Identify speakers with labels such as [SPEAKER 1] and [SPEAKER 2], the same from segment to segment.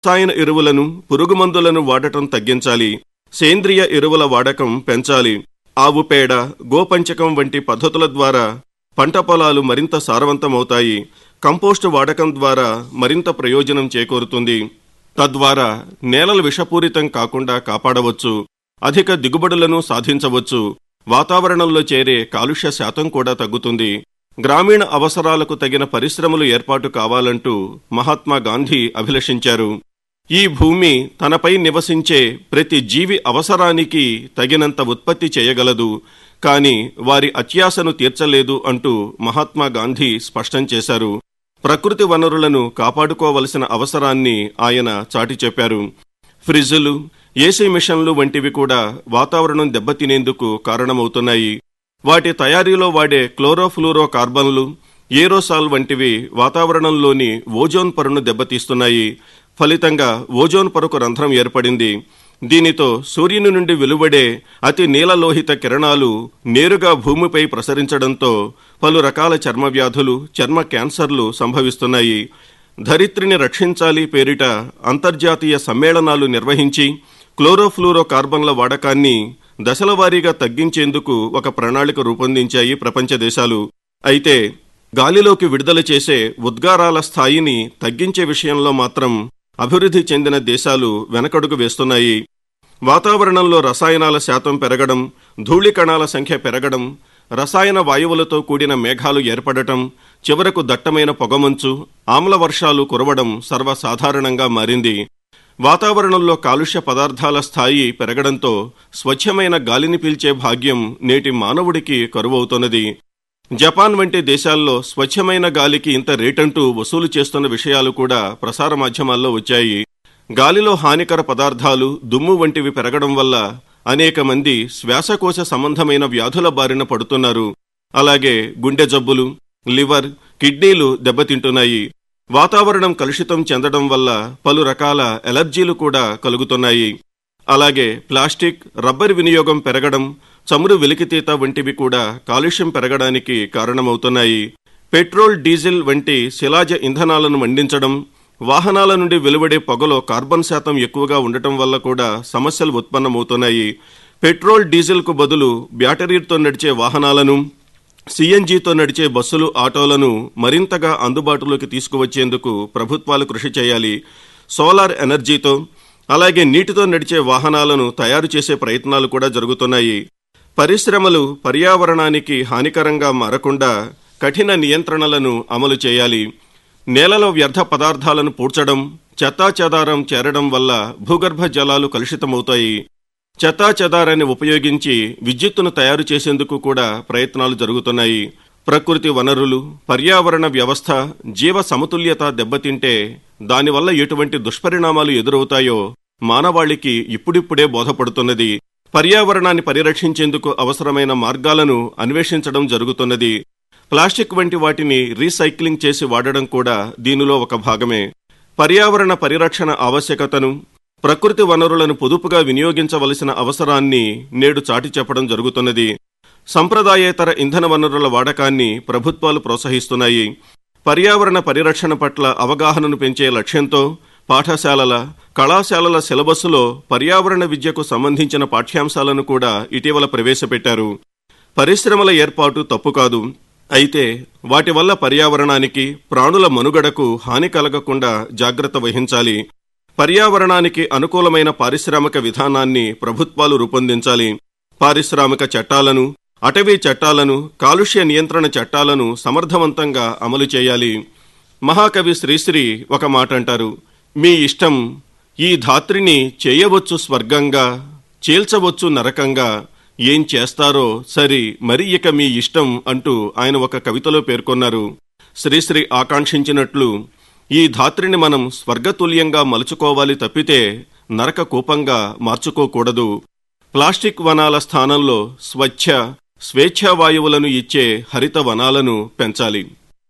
[SPEAKER 1] రసాయన ఎరువులను పురుగుమందులను వాడటం తగ్గించాలి సేంద్రియ ఎరువుల వాడకం పెంచాలి ఆవు పేడ గోపంచకం వంటి పద్ధతుల ద్వారా పంట పొలాలు మరింత సారవంతమవుతాయి కంపోస్టు వాడకం ద్వారా మరింత ప్రయోజనం చేకూరుతుంది తద్వారా నేలలు విషపూరితం కాకుండా కాపాడవచ్చు అధిక దిగుబడులను సాధించవచ్చు వాతావరణంలో చేరే కాలుష్య శాతం కూడా తగ్గుతుంది గ్రామీణ అవసరాలకు తగిన పరిశ్రమలు ఏర్పాటు కావాలంటూ మహాత్మా గాంధీ అభిలషించారు ఈ భూమి తనపై నివసించే ప్రతి జీవి అవసరానికి తగినంత ఉత్పత్తి చేయగలదు కాని వారి అత్యాశను తీర్చలేదు అంటూ మహాత్మా గాంధీ స్పష్టం చేశారు ప్రకృతి వనరులను కాపాడుకోవలసిన అవసరాన్ని ఆయన చాటి చెప్పారు ఫ్రిజ్లు ఏసీ మిషన్లు వంటివి కూడా వాతావరణం దెబ్బతినేందుకు కారణమవుతున్నాయి వాటి తయారీలో వాడే క్లోరోఫ్లూరో కార్బన్లు ఏరోసాల్ వంటివి వాతావరణంలోని ఓజోన్ పొరను దెబ్బతీస్తున్నాయి ఫలితంగా ఓజోన్ పొరకు రంధ్రం ఏర్పడింది దీనితో సూర్యుని నుండి వెలువడే అతి నీలలోహిత కిరణాలు నేరుగా భూమిపై ప్రసరించడంతో పలు రకాల చర్మ వ్యాధులు చర్మ క్యాన్సర్లు సంభవిస్తున్నాయి ధరిత్రిని రక్షించాలి పేరిట అంతర్జాతీయ సమ్మేళనాలు నిర్వహించి క్లోరోఫ్లూరో కార్బన్ల వాడకాన్ని దశలవారీగా తగ్గించేందుకు ఒక ప్రణాళిక రూపొందించాయి ప్రపంచ దేశాలు అయితే గాలిలోకి విడుదల చేసే ఉద్గారాల స్థాయిని తగ్గించే విషయంలో మాత్రం అభివృద్ధి చెందిన దేశాలు వెనకడుగు వేస్తున్నాయి వాతావరణంలో రసాయనాల శాతం పెరగడం ధూళి కణాల సంఖ్య పెరగడం రసాయన వాయువులతో కూడిన మేఘాలు ఏర్పడటం చివరకు దట్టమైన పొగమంచు ఆమ్ల వర్షాలు కురవడం సర్వసాధారణంగా మారింది వాతావరణంలో కాలుష్య పదార్థాల స్థాయి పెరగడంతో స్వచ్ఛమైన గాలిని పీల్చే భాగ్యం నేటి మానవుడికి కరువవుతున్నది జపాన్ వంటి దేశాల్లో స్వచ్ఛమైన గాలికి ఇంత రేటంటూ వసూలు చేస్తున్న విషయాలు కూడా ప్రసార మాధ్యమాల్లో వచ్చాయి గాలిలో హానికర పదార్థాలు దుమ్ము వంటివి పెరగడం వల్ల అనేక మంది శ్వాసకోశ సంబంధమైన వ్యాధుల బారిన పడుతున్నారు అలాగే గుండె జబ్బులు లివర్ కిడ్నీలు దెబ్బతింటున్నాయి వాతావరణం కలుషితం చెందడం వల్ల పలు రకాల ఎలర్జీలు కూడా కలుగుతున్నాయి అలాగే ప్లాస్టిక్ రబ్బర్ వినియోగం పెరగడం చమురు వెలికితీత వంటివి కూడా కాలుష్యం పెరగడానికి కారణమవుతున్నాయి పెట్రోల్ డీజిల్ వంటి శిలాజ ఇంధనాలను మండించడం వాహనాల నుండి వెలువడే పొగలో కార్బన్ శాతం ఎక్కువగా ఉండటం వల్ల కూడా సమస్యలు ఉత్పన్నమవుతున్నాయి పెట్రోల్ డీజిల్కు బదులు బ్యాటరీతో నడిచే వాహనాలను సిఎన్జితో నడిచే బస్సులు ఆటోలను మరింతగా అందుబాటులోకి తీసుకువచ్చేందుకు ప్రభుత్వాలు కృషి చేయాలి సోలార్ ఎనర్జీతో అలాగే నీటితో నడిచే వాహనాలను తయారు చేసే ప్రయత్నాలు కూడా జరుగుతున్నాయి పరిశ్రమలు పర్యావరణానికి హానికరంగా మారకుండా కఠిన నియంత్రణలను అమలు చేయాలి నేలలో వ్యర్థ పదార్థాలను పూడ్చడం చెత్తాచెదారం చేరడం వల్ల భూగర్భ జలాలు కలుషితమవుతాయి చెత్తాచెదారాన్ని ఉపయోగించి విద్యుత్తును తయారు చేసేందుకు కూడా ప్రయత్నాలు జరుగుతున్నాయి ప్రకృతి వనరులు పర్యావరణ వ్యవస్థ జీవ సమతుల్యత దెబ్బతింటే దానివల్ల ఎటువంటి దుష్పరిణామాలు ఎదురవుతాయో మానవాళికి ఇప్పుడిప్పుడే బోధపడుతున్నది పర్యావరణాన్ని పరిరక్షించేందుకు అవసరమైన మార్గాలను అన్వేషించడం జరుగుతున్నది ప్లాస్టిక్ వంటి వాటిని రీసైక్లింగ్ చేసి వాడడం కూడా దీనిలో ఒక భాగమే పర్యావరణ పరిరక్షణ ఆవశ్యకతను ప్రకృతి వనరులను పొదుపుగా వినియోగించవలసిన అవసరాన్ని నేడు చాటి చెప్పడం జరుగుతున్నది సంప్రదాయేతర ఇంధన వనరుల వాడకాన్ని ప్రభుత్వాలు ప్రోత్సహిస్తున్నాయి పర్యావరణ పరిరక్షణ పట్ల అవగాహనను పెంచే లక్ష్యంతో పాఠశాలల కళాశాలల సిలబస్సులో పర్యావరణ విద్యకు సంబంధించిన పాఠ్యాంశాలను కూడా ఇటీవల ప్రవేశపెట్టారు పరిశ్రమల ఏర్పాటు తప్పు కాదు అయితే వాటి వల్ల పర్యావరణానికి ప్రాణుల మనుగడకు హాని కలగకుండా జాగ్రత్త వహించాలి పర్యావరణానికి అనుకూలమైన పారిశ్రామిక విధానాన్ని ప్రభుత్వాలు రూపొందించాలి పారిశ్రామిక చట్టాలను అటవీ చట్టాలను కాలుష్య నియంత్రణ చట్టాలను సమర్థవంతంగా అమలు చేయాలి మహాకవి శ్రీశ్రీ ఒక మాట అంటారు మీ ఇష్టం ఈ ధాత్రిని చేయవచ్చు స్వర్గంగా చీల్చవచ్చు నరకంగా ఏం చేస్తారో సరి మరి ఇక మీ ఇష్టం అంటూ ఆయన ఒక కవితలో పేర్కొన్నారు శ్రీశ్రీ ఆకాంక్షించినట్లు ఈ ధాత్రిని మనం స్వర్గతుల్యంగా మలుచుకోవాలి తప్పితే నరక కూపంగా మార్చుకోకూడదు ప్లాస్టిక్ వనాల స్థానంలో స్వచ్ఛ స్వేచ్ఛా వాయువులను ఇచ్చే హరిత వనాలను పెంచాలి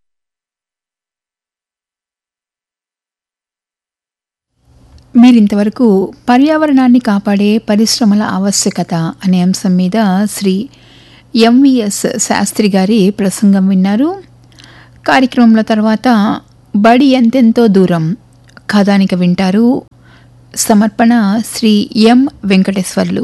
[SPEAKER 2] మీరింతవరకు పర్యావరణాన్ని కాపాడే పరిశ్రమల ఆవశ్యకత అనే అంశం మీద శ్రీ ఎంవిఎస్ శాస్త్రి గారి ప్రసంగం విన్నారు కార్యక్రమంలో తర్వాత బడి ఎంతెంతో దూరం కథానిక వింటారు సమర్పణ శ్రీ ఎం వెంకటేశ్వర్లు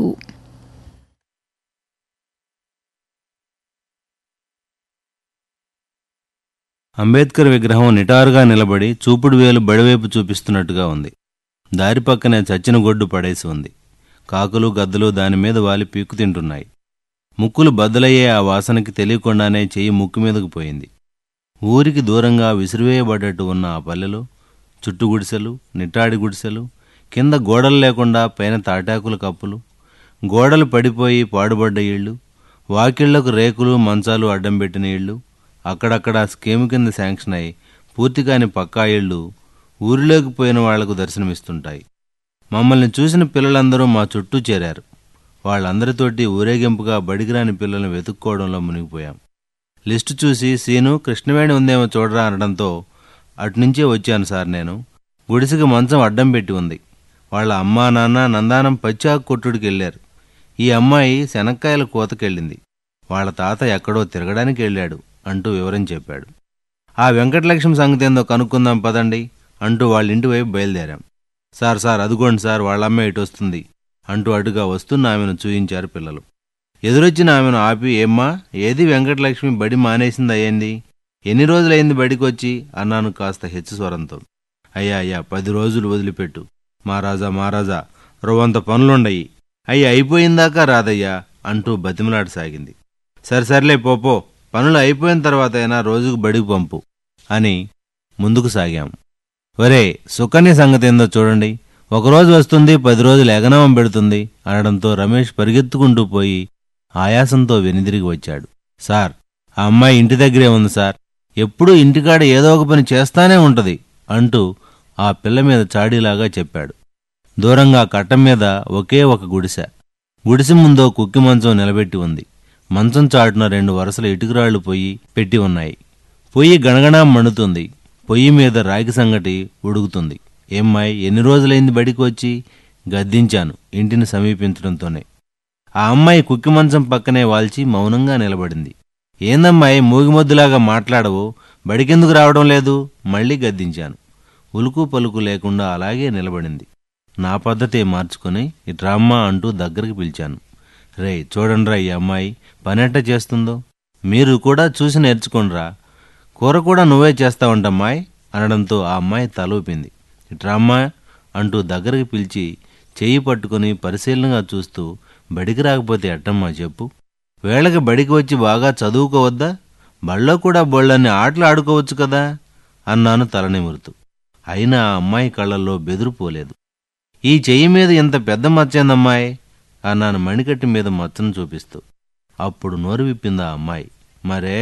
[SPEAKER 3] అంబేద్కర్ విగ్రహం నిటారుగా నిలబడి చూపుడు వేలు బడివైపు చూపిస్తున్నట్టుగా ఉంది దారి పక్కనే చచ్చిన గొడ్డు పడేసి ఉంది కాకులు గద్దలు దాని మీద వాలి పీక్కు తింటున్నాయి ముక్కులు బద్దలయ్యే ఆ వాసనకి తెలియకుండానే చెయ్యి ముక్కు మీదకు పోయింది ఊరికి దూరంగా విసిరివేయబడ్డట్టు ఉన్న ఆ పల్లెలో చుట్టు గుడిసెలు నిట్టాడి గుడిసెలు కింద గోడలు లేకుండా పైన తాటాకుల కప్పులు గోడలు పడిపోయి పాడుబడ్డ ఇళ్ళు వాకిళ్లకు రేకులు మంచాలు అడ్డం పెట్టిన ఇళ్ళు అక్కడక్కడ స్కీమ్ కింద శాంక్షన్ అయి పూర్తి కాని పక్కా ఇళ్ళు ఊరిలోకి పోయిన వాళ్లకు దర్శనమిస్తుంటాయి మమ్మల్ని చూసిన పిల్లలందరూ మా చుట్టూ చేరారు వాళ్ళందరితోటి ఊరేగింపుగా బడిగిరాని పిల్లల్ని వెతుక్కోవడంలో మునిగిపోయాం లిస్టు చూసి సీను కృష్ణవేణి ఉందేమో చూడరా అనడంతో అటునుంచే వచ్చాను సార్ నేను గుడిసెకి మంచం అడ్డం పెట్టి ఉంది వాళ్ళ అమ్మా నాన్న నందానం పచ్చాకు కొట్టుడికి వెళ్ళారు ఈ అమ్మాయి శనక్కాయల కోతకెళ్ళింది వాళ్ళ తాత ఎక్కడో తిరగడానికి వెళ్ళాడు అంటూ వివరం చెప్పాడు ఆ వెంకటలక్ష్మి సంగతి ఏందో కనుక్కుందాం పదండి అంటూ వాళ్ళ ఇంటి వైపు బయలుదేరాం సార్ సార్ అదుగోండి సార్ వాళ్ళ అమ్మ ఇటు వస్తుంది అంటూ అటుగా వస్తున్న ఆమెను చూయించారు పిల్లలు ఎదురొచ్చిన ఆమెను ఆపి ఏమ్మా ఏది వెంకటలక్ష్మి బడి మానేసింది అయ్యింది ఎన్ని రోజులైంది బడికి వచ్చి అన్నాను కాస్త హెచ్చు స్వరంతో అయ్యా అయ్యా పది రోజులు వదిలిపెట్టు మహారాజా మహారాజా రవ్వంత పనులుండయి అయ్యి అయిపోయిందాకా రాదయ్యా అంటూ బతిమలాడసాగింది సరే సర్లే పోపో పనులు అయిపోయిన తర్వాత అయినా రోజుకు బడికి పంపు అని ముందుకు సాగాం ఒరే సుకన్య సంగతి ఏందో చూడండి ఒకరోజు వస్తుంది పది రోజులు ఎగనవం పెడుతుంది అనడంతో రమేష్ పరిగెత్తుకుంటూ పోయి ఆయాసంతో వెనుదిరిగి వచ్చాడు సార్ ఆ అమ్మాయి ఇంటి దగ్గరే ఉంది సార్ ఎప్పుడూ ఇంటికాడ ఏదో ఒక పని చేస్తానే ఉంటది అంటూ ఆ పిల్ల మీద చాడీలాగా చెప్పాడు దూరంగా కట్టం మీద ఒకే ఒక గుడిసె గుడిసె ముందో కుక్కి మంచం నిలబెట్టి ఉంది మంచం చాటున రెండు వరుసల ఇటుకురాళ్లు పొయ్యి పెట్టి ఉన్నాయి పొయ్యి గణగణా మండుతుంది పొయ్యి మీద రాగి సంగటి ఉడుకుతుంది ఏమ్మాయి ఎన్ని రోజులైంది బడికి వచ్చి గద్దించాను ఇంటిని సమీపించడంతోనే ఆ అమ్మాయి కుక్కి మంచం పక్కనే వాల్చి మౌనంగా నిలబడింది ఏందమ్మాయి మూగిమొద్దులాగా మాట్లాడవు బడికెందుకు రావడం లేదు మళ్ళీ గద్దించాను ఉలుకు పలుకు లేకుండా అలాగే నిలబడింది నా పద్ధతే మార్చుకుని ఇట్రామ్మా అంటూ దగ్గరికి పిలిచాను రే చూడండిరా ఈ అమ్మాయి పనెట్ట చేస్తుందో మీరు కూడా చూసి నేర్చుకోండిరా కూర కూడా నువ్వే చేస్తావంటమ్మాయి అనడంతో ఆ అమ్మాయి తలూపింది ఇట్రామ్మా అంటూ దగ్గరికి పిలిచి చెయ్యి పట్టుకుని పరిశీలనగా చూస్తూ బడికి రాకపోతే ఎట్టమ్మా చెప్పు వేళకి బడికి వచ్చి బాగా చదువుకోవద్దా బళ్ళో కూడా బోళ్ళన్ని ఆటలు ఆడుకోవచ్చు కదా అన్నాను తలనిమురుతూ అయినా ఆ అమ్మాయి కళ్ళల్లో బెదురు పోలేదు ఈ చెయ్యి మీద ఇంత పెద్ద మచ్చేందమ్మాయి అన్నాను మణికట్టి మీద మచ్చను చూపిస్తూ అప్పుడు నోరు విప్పింది ఆ అమ్మాయి మరే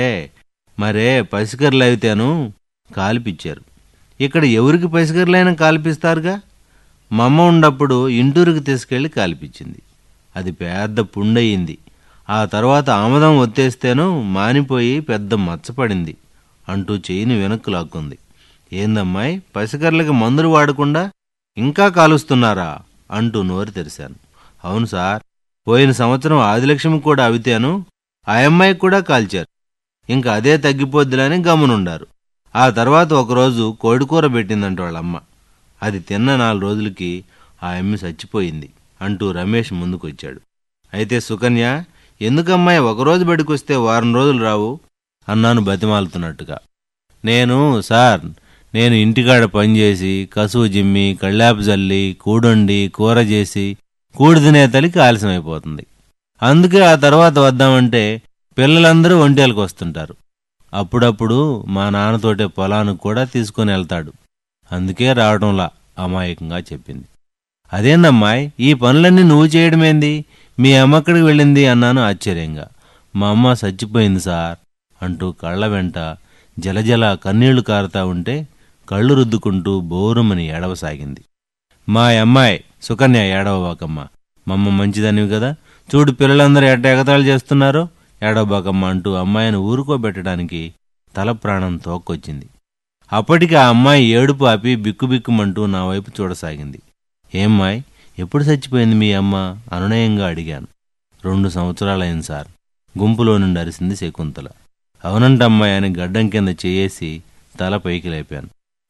[SPEAKER 3] మరే పసికర్లు అయితేను కాల్పిచ్చారు ఇక్కడ ఎవరికి పసికర్లైనా కాల్పిస్తారుగా మా అమ్మ ఉన్నప్పుడు ఇంటూరికి తీసుకెళ్లి కాల్పించింది అది పెద్ద పుండయింది ఆ తర్వాత ఆమదం ఒత్తేస్తేనూ మానిపోయి పెద్ద మచ్చపడింది అంటూ చెయ్యిని వెనక్కు లాక్కుంది ఏందమ్మాయి పసికర్లకి మందులు వాడకుండా ఇంకా కాలుస్తున్నారా అంటూ నోరు తెరిశాను అవును సార్ పోయిన సంవత్సరం ఆదిలక్ష్మి కూడా అవితేను ఆ అమ్మాయికి కూడా కాల్చారు ఇంకా అదే తగ్గిపోద్దులని గమనుండారు ఆ తర్వాత ఒకరోజు కోడికూర పెట్టిందంట వాళ్ళమ్మ అది తిన్న నాలుగు రోజులకి ఆ అమ్మి చచ్చిపోయింది అంటూ రమేష్ ముందుకొచ్చాడు అయితే సుకన్య ఎందుకమ్మాయి ఒకరోజు బడికొస్తే వారం రోజులు రావు అన్నాను బతిమాలుతున్నట్టుగా నేను సార్ నేను ఇంటికాడ పనిచేసి కసువు జిమ్మి కళ్ళాపు జల్లి కూడొండి కూర చేసి కూడి తినే తలికి ఆలస్యమైపోతుంది అందుకే ఆ తర్వాత వద్దామంటే పిల్లలందరూ ఒంటేలకు వస్తుంటారు అప్పుడప్పుడు మా నాన్నతోటే పొలానికి కూడా తీసుకొని వెళ్తాడు అందుకే రావడంలా అమాయకంగా చెప్పింది అదేందమ్మాయి ఈ పనులన్నీ నువ్వు చేయడమేంది మీ అమ్మక్కడికి వెళ్ళింది అన్నాను ఆశ్చర్యంగా మా అమ్మ చచ్చిపోయింది సార్ అంటూ కళ్ళ వెంట జలజల కన్నీళ్లు కారుతా ఉంటే కళ్ళు రుద్దుకుంటూ బోరుమని ఏడవసాగింది మా అమ్మాయి సుకన్య ఏడవబాకమ్మ మమ్మ మంచిదనివి కదా చూడు పిల్లలందరూ ఎట్ట ఎగతాళి చేస్తున్నారో ఏడవబాకమ్మ అంటూ అమ్మాయిని ఊరుకోబెట్టడానికి తల ప్రాణం తోక్కొచ్చింది అప్పటికి ఆ అమ్మాయి ఏడుపు ఆపి బిక్కుబిక్కుమంటూ నా వైపు చూడసాగింది ఏమ్మాయ్ ఎప్పుడు చచ్చిపోయింది మీ అమ్మ అనునయంగా అడిగాను రెండు సంవత్సరాలైంది సార్ గుంపులో నుండి అరిసింది శకుంతల అవునంటమ్మాయి అని గడ్డం కింద చేయేసి తల పైకి లేపాను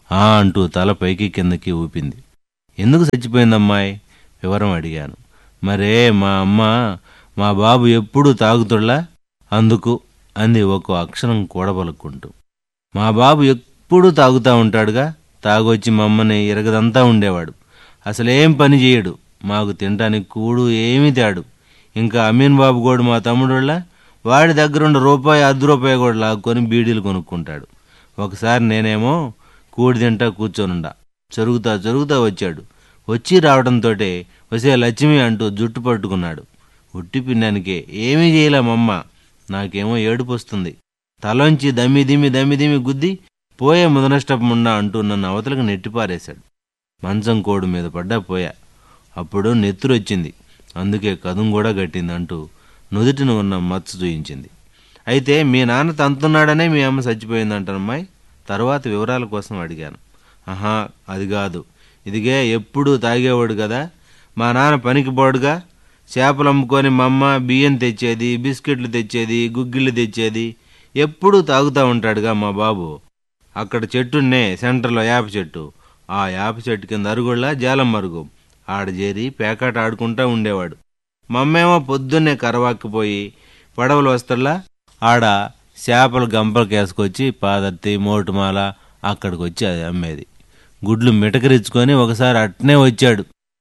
[SPEAKER 3] ఆ అంటూ తల పైకి కిందకి ఊపింది ఎందుకు చచ్చిపోయిందమ్మాయి వివరం అడిగాను మరే మా అమ్మ మా బాబు ఎప్పుడూ తాగుతుళ్ళా అందుకు అంది ఒక్కో అక్షరం కూడబలుక్కుంటూ మా బాబు ఎప్పుడూ తాగుతా ఉంటాడుగా తాగొచ్చి మమ్మని ఇరగదంతా ఉండేవాడు అసలేం పని చేయడు మాకు తినటానికి కూడు ఏమీ తేడు ఇంకా అమీన్ బాబు కూడా మా తమ్ముడోళ్ళ వాడి దగ్గరుండి రూపాయి అర్ధ రూపాయి కూడా లాక్కొని బీడీలు కొనుక్కుంటాడు ఒకసారి నేనేమో కూడి తింటా కూర్చొనుండా జరుగుతా జరుగుతా వచ్చాడు వచ్చి రావడంతోటే వసే లక్ష్మి అంటూ జుట్టు పట్టుకున్నాడు ఉట్టి పిండానికి ఏమీ చేయలేమమ్మ నాకేమో ఏడుపు వస్తుంది తలోంచి దమ్మి దిమ్మి దమ్మి దిమ్మి గుద్ది పోయే ముదనష్టముండా అంటూ నన్ను అవతలకు నెట్టిపారేశాడు మంచం కోడు మీద పడ్డా పోయా అప్పుడు నెత్తురొచ్చింది అందుకే కదుం కూడా గట్టింది అంటూ నుదుటిన ఉన్న మచ్చ చూయించింది అయితే మీ నాన్న తంతున్నాడనే మీ అమ్మ చచ్చిపోయిందంటానమ్మాయి తర్వాత వివరాల కోసం అడిగాను ఆహా అది కాదు ఇదిగే ఎప్పుడూ తాగేవాడు కదా మా నాన్న పనికి పోడుగా చేపలు అమ్ముకొని మా అమ్మ బియ్యం తెచ్చేది బిస్కెట్లు తెచ్చేది గుగ్గిళ్ళు తెచ్చేది ఎప్పుడూ తాగుతూ ఉంటాడుగా మా బాబు అక్కడ చెట్టున్నే సెంటర్లో యాప చెట్టు ఆ యాప చెట్టు కింద అరుగుళ్ళ జాలం మరుగు ఆడ చేరి పేకాట ఆడుకుంటా ఉండేవాడు మమ్మేమో పొద్దున్నే కరవాక్కిపోయి పడవలు వస్తల్లా ఆడ చేపలు గంపలకేసుకొచ్చి పాదర్తి మోటుమాల అక్కడికి వచ్చి అది అమ్మేది గుడ్లు మిటకరించుకొని ఒకసారి అట్నే వచ్చాడు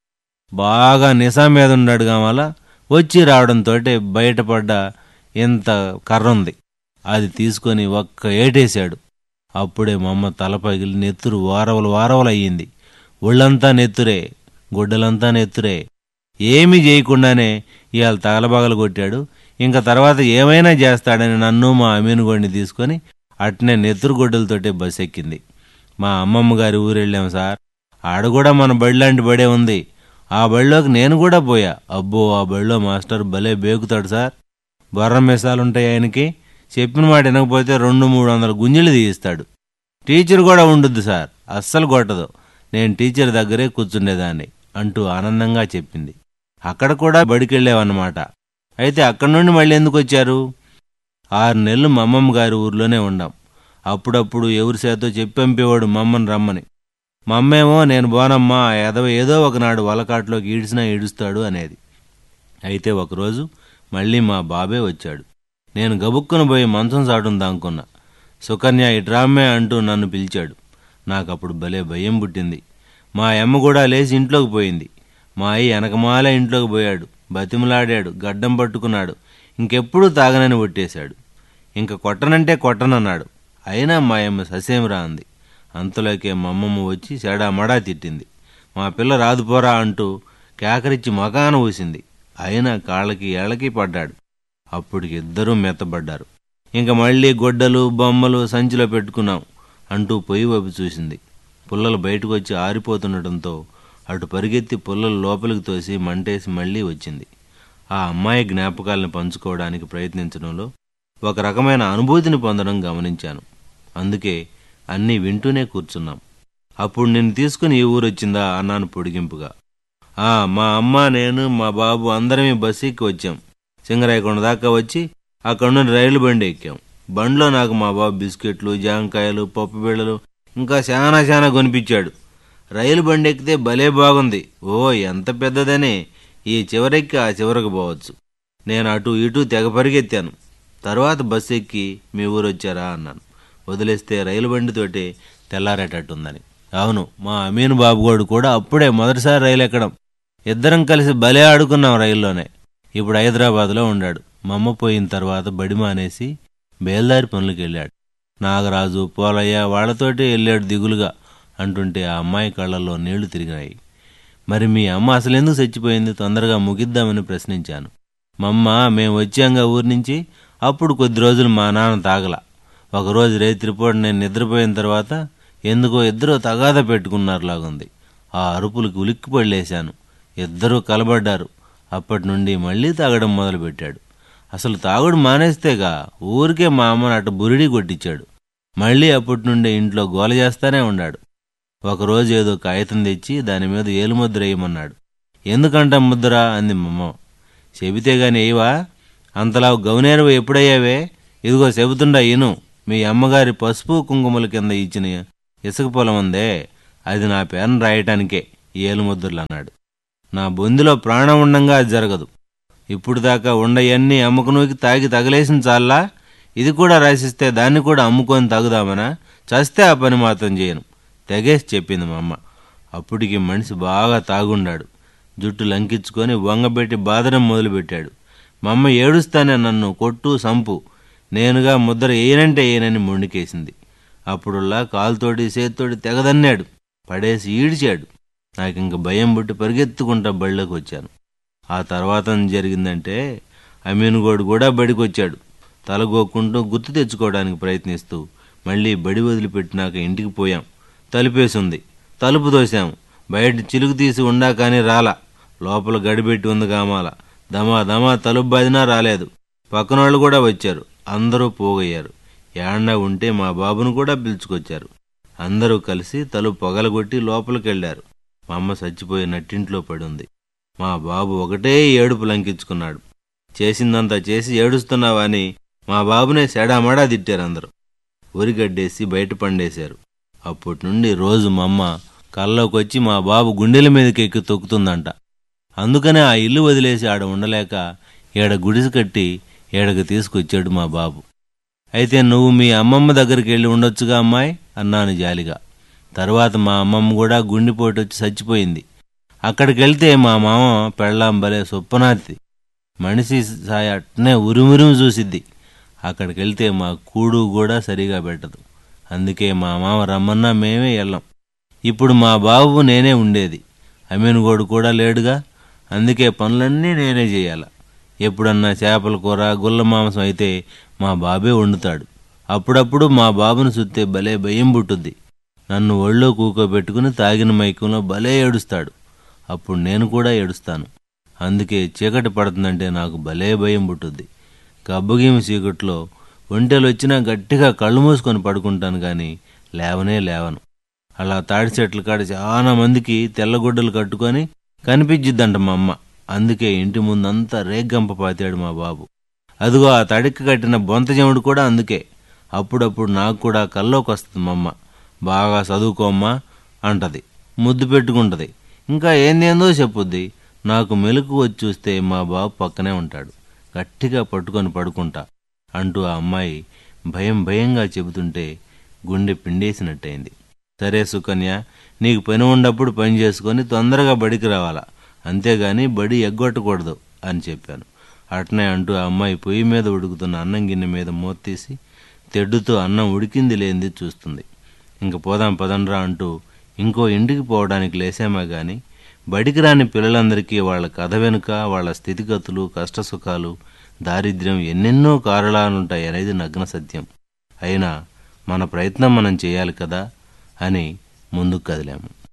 [SPEAKER 3] బాగా నిశా మీద ఉన్నాడు కావాల వచ్చి రావడంతో బయటపడ్డ ఇంత కర్ర ఉంది అది తీసుకొని ఒక్క ఏటేశాడు అప్పుడే మా అమ్మ తల పగిలి నెత్తురు వారవలు వారవలు అయ్యింది ఒళ్ళంతా నెత్తురే గుడ్డలంతా నెత్తురే ఏమీ చేయకుండానే ఇవాళ తగలబగలు కొట్టాడు ఇంకా తర్వాత ఏమైనా చేస్తాడని నన్ను మా అమీనుగోడిని తీసుకొని అట్నే నెత్తురు గుడ్డలతోటే బస్ ఎక్కింది మా అమ్మమ్మ గారి ఊరెళ్ళాం సార్ ఆడ కూడా మన బడిలాంటి బడే ఉంది ఆ బడిలోకి నేను కూడా పోయా అబ్బో ఆ బడిలో మాస్టర్ భలే బేకుతాడు సార్ బొర్రం మిసాలుంటాయి ఆయనకి చెప్పిన మాట వినకపోతే రెండు మూడు వందల గుంజలు తీయిస్తాడు టీచర్ కూడా ఉండొద్దు సార్ అస్సలు కొట్టదు నేను టీచర్ దగ్గరే కూర్చుండేదాన్ని అంటూ ఆనందంగా చెప్పింది అక్కడ కూడా బడికెళ్ళావన్నమాట అయితే అక్కడి నుండి మళ్ళీ ఎందుకు వచ్చారు ఆరు నెలలు మా అమ్మమ్మ గారి ఊర్లోనే ఉండాం అప్పుడప్పుడు ఎవరి చేతో చెప్పి పంపేవాడు మమ్మని రమ్మని మా అమ్మేమో నేను బోనమ్మా ఆ ఎదవ ఏదో ఒకనాడు వలకాట్లోకి ఈడ్చినా ఈడుస్తాడు అనేది అయితే ఒకరోజు మళ్ళీ మా బాబే వచ్చాడు నేను గబుక్కున పోయి మంచం సాటును దాంకున్నా సుకన్య ఇట్రామ్మే అంటూ నన్ను పిలిచాడు నాకప్పుడు భలే భయం పుట్టింది మా అమ్మ కూడా లేచి ఇంట్లోకి పోయింది మా అయ్యి వెనకమాల ఇంట్లోకి పోయాడు బతిమలాడాడు గడ్డం పట్టుకున్నాడు ఇంకెప్పుడూ తాగనని ఒట్టేశాడు ఇంక కొట్టనంటే కొట్టనన్నాడు అయినా మా అమ్మ ససేమిరా అంది అంతలోకే మా అమ్మమ్మ వచ్చి సెడా మడా తిట్టింది మా పిల్ల రాదుపోరా అంటూ కేకరిచ్చి మకాన ఊసింది అయినా కాళ్ళకి ఏళ్ళకి పడ్డాడు అప్పటికి ఇద్దరూ మెత్తబడ్డారు ఇంక మళ్ళీ గొడ్డలు బొమ్మలు సంచిలో పెట్టుకున్నాం అంటూ పొయ్యి వైపు చూసింది పుల్లలు బయటకు వచ్చి ఆరిపోతుండటంతో అటు పరిగెత్తి పుల్లలు లోపలికి తోసి మంటేసి మళ్ళీ వచ్చింది ఆ అమ్మాయి జ్ఞాపకాలను పంచుకోవడానికి ప్రయత్నించడంలో ఒక రకమైన అనుభూతిని పొందడం గమనించాను అందుకే అన్నీ వింటూనే కూర్చున్నాం అప్పుడు నిన్ను తీసుకుని ఈ ఊరొచ్చిందా అన్నాను పొడిగింపుగా ఆ మా అమ్మ నేను మా బాబు అందరం ఈ బస్సు ఎక్కి వచ్చాం సింగరాయకొండ దాకా వచ్చి అక్కడ నుండి రైలు బండి ఎక్కాం బండిలో నాకు మా బాబు బిస్కెట్లు జాంకాయలు పప్పు బిళ్ళలు ఇంకా చాలా చాలా కొనిపించాడు రైలు బండి ఎక్కితే భలే బాగుంది ఓ ఎంత పెద్దదనే ఈ చివరెక్కి ఆ చివరకు పోవచ్చు నేను అటు ఇటు తెగ పరిగెత్తాను తర్వాత బస్సు ఎక్కి మీ ఊరు వచ్చారా అన్నాను వదిలేస్తే రైలు బండితోటి తెల్లారేటట్టుందని అవును మా అమీన్ బాబుగోడు కూడా అప్పుడే మొదటిసారి రైలు ఎక్కడం ఇద్దరం కలిసి భలే ఆడుకున్నాం రైల్లోనే ఇప్పుడు హైదరాబాద్లో ఉండాడు మా అమ్మ పోయిన తర్వాత బడి మానేసి బేల్దారి పనులకు వెళ్ళాడు నాగరాజు పోలయ్య వాళ్లతోటి వెళ్ళాడు దిగులుగా అంటుంటే ఆ అమ్మాయి కళ్ళల్లో నీళ్లు తిరిగినాయి మరి మీ అమ్మ అసలు ఎందుకు చచ్చిపోయింది తొందరగా ముగిద్దామని ప్రశ్నించాను మా అమ్మ మేము వచ్చాంగా ఊరి నుంచి అప్పుడు కొద్ది రోజులు మా నాన్న తాగల ఒకరోజు రేత్రిపూట నేను నిద్రపోయిన తర్వాత ఎందుకో ఇద్దరూ తగాద పెట్టుకున్నారులాగుంది ఆ అరుపులకు ఉలిక్కి పడలేశాను ఇద్దరూ కలబడ్డారు అప్పటి నుండి మళ్ళీ తాగడం మొదలుపెట్టాడు అసలు తాగుడు మానేస్తేగా ఊరికే మా అమ్మను అటు బురిడి కొట్టించాడు మళ్ళీ అప్పటి నుండి ఇంట్లో గోల చేస్తానే ఉన్నాడు ఒకరోజు ఏదో కాగితం తెచ్చి దాని మీద ఏలుముద్ర వేయమన్నాడు ఎందుకంట ముద్ర అంది మమ్మ చెబితే గాని ఏవా అంతలా గౌనేరువు ఎప్పుడయ్యావే ఇదిగో చెబుతుండా ఇను మీ అమ్మగారి పసుపు కుంకుమల కింద ఇచ్చిన ఇసుక పొలం ఉందే అది నా పేరును రాయటానికే ఏలుముద్దులు అన్నాడు నా బొందిలో ప్రాణం ఉండంగా అది జరగదు ఇప్పుడు దాకా ఉండయన్నీ అమ్ముకునూకి తాగి తగలేసిన చాలా ఇది కూడా రాసిస్తే దాన్ని కూడా అమ్ముకొని తాగుదామనా చస్తే ఆ పని మాత్రం చేయను తెగేసి చెప్పింది మా అమ్మ అప్పటికి మనిషి బాగా తాగుండాడు జుట్టు లంకించుకొని వంగబెట్టి బాధడం మొదలుపెట్టాడు మా అమ్మ ఏడుస్తానే నన్ను కొట్టు సంపు నేనుగా ముద్ర ఏనంటే ఏనని మొండికేసింది అప్పుడులా కాలుతోటి చేత్తోటి తెగదన్నాడు పడేసి ఈడ్చాడు నాకింక భయం పుట్టి పరిగెత్తుకుంటా బళ్ళకి వచ్చాను ఆ తర్వాత ఏం జరిగిందంటే అమీనుగోడు కూడా బడికొచ్చాడు తలగోక్కుంటూ గుర్తు తెచ్చుకోవడానికి ప్రయత్నిస్తూ మళ్ళీ బడి వదిలిపెట్టినాక ఇంటికి పోయాం తలుపేసుంది తలుపు తోసాం బయట చిలుకు తీసి ఉండా కానీ రాలా లోపల గడిపెట్టి ఉంది కామాల దమా దమా తలుపు బాదినా రాలేదు పక్కనోళ్ళు కూడా వచ్చారు అందరూ పోగయ్యారు ఏడన్నా ఉంటే మా బాబును కూడా పిలుచుకొచ్చారు అందరూ కలిసి తలుపు పగలగొట్టి లోపలికెళ్లారు మా అమ్మ చచ్చిపోయి నట్టింట్లో పడుంది మా బాబు ఒకటే ఏడుపు లంకించుకున్నాడు చేసిందంతా చేసి ఏడుస్తున్నావని మా బాబునే సెడామడా తిట్టారు అందరూ ఉరిగడ్డేసి బయట పండేశారు అప్పటి నుండి రోజు మా అమ్మ కల్లోకి వచ్చి మా బాబు గుండెల మీదకి ఎక్కి తొక్కుతుందంట అందుకనే ఆ ఇల్లు వదిలేసి ఆడ ఉండలేక ఏడ గుడిసి కట్టి ఏడకు తీసుకొచ్చాడు మా బాబు అయితే నువ్వు మీ అమ్మమ్మ దగ్గరికి వెళ్ళి ఉండొచ్చుగా అమ్మాయి అన్నాను జాలిగా తర్వాత మా అమ్మమ్మ కూడా గుండెపోటు వచ్చి చచ్చిపోయింది అక్కడికి వెళ్తే మా మామ పెళ్ళాం భలే సొప్పనాతి మనిషి సాయ అట్నే ఉరిమురిమి చూసిద్ది అక్కడికి వెళ్తే మా కూడు కూడా సరిగా పెట్టదు అందుకే మా మామ రమ్మన్నా మేమే వెళ్ళాం ఇప్పుడు మా బాబు నేనే ఉండేది అమీనుగోడు కూడా లేడుగా అందుకే పనులన్నీ నేనే చేయాల ఎప్పుడన్నా చేపల కూర గుల్ల మాంసం అయితే మా బాబే వండుతాడు అప్పుడప్పుడు మా బాబును చూస్తే భలే భయం పుట్టుద్ది నన్ను ఒళ్ళో కూకోబెట్టుకుని తాగిన మైకంలో భలే ఏడుస్తాడు అప్పుడు నేను కూడా ఏడుస్తాను అందుకే చీకటి పడుతుందంటే నాకు భలే భయం పుట్టుద్ది గబ్బగీమి చీకట్లో ఒంటెలు వచ్చినా గట్టిగా కళ్ళు మూసుకొని పడుకుంటాను కానీ లేవనే లేవను అలా తాడి చెట్ల కాడ చాలా మందికి తెల్లగుడ్డలు కట్టుకొని కనిపించిద్దంట మా అమ్మ అందుకే ఇంటి ముందంతా రేగ్గంప పాతాడు మా బాబు అదిగో ఆ తడికి కట్టిన బొంత చెముడు కూడా అందుకే అప్పుడప్పుడు నాకు కూడా కల్లోకి వస్తుంది మా అమ్మ బాగా చదువుకోమ్మా అంటది ముద్దు పెట్టుకుంటది ఇంకా ఏందేందో చెప్పుద్ది నాకు మెలకు వచ్చి చూస్తే మా బాబు పక్కనే ఉంటాడు గట్టిగా పట్టుకొని పడుకుంటా అంటూ ఆ అమ్మాయి భయం భయంగా చెబుతుంటే గుండె పిండేసినట్టయింది సరే సుకన్య నీకు పని ఉన్నప్పుడు పని చేసుకొని తొందరగా బడికి రావాలా అంతేగాని బడి ఎగ్గొట్టకూడదు అని చెప్పాను అట్నే అంటూ ఆ అమ్మాయి పొయ్యి మీద ఉడుకుతున్న అన్నం గిన్నె మీద మూత తీసి తెడ్డుతో అన్నం ఉడికింది లేనిది చూస్తుంది ఇంక పోదాం పదండ్రా అంటూ ఇంకో ఇంటికి పోవడానికి లేసామా గాని బడికి రాని పిల్లలందరికీ వాళ్ళ కథ వెనుక వాళ్ళ స్థితిగతులు కష్టసుఖాలు దారిద్ర్యం ఎన్నెన్నో కారణాలుంటాయి అనేది నగ్న సత్యం అయినా మన ప్రయత్నం మనం చేయాలి కదా అని ముందుకు కదిలాము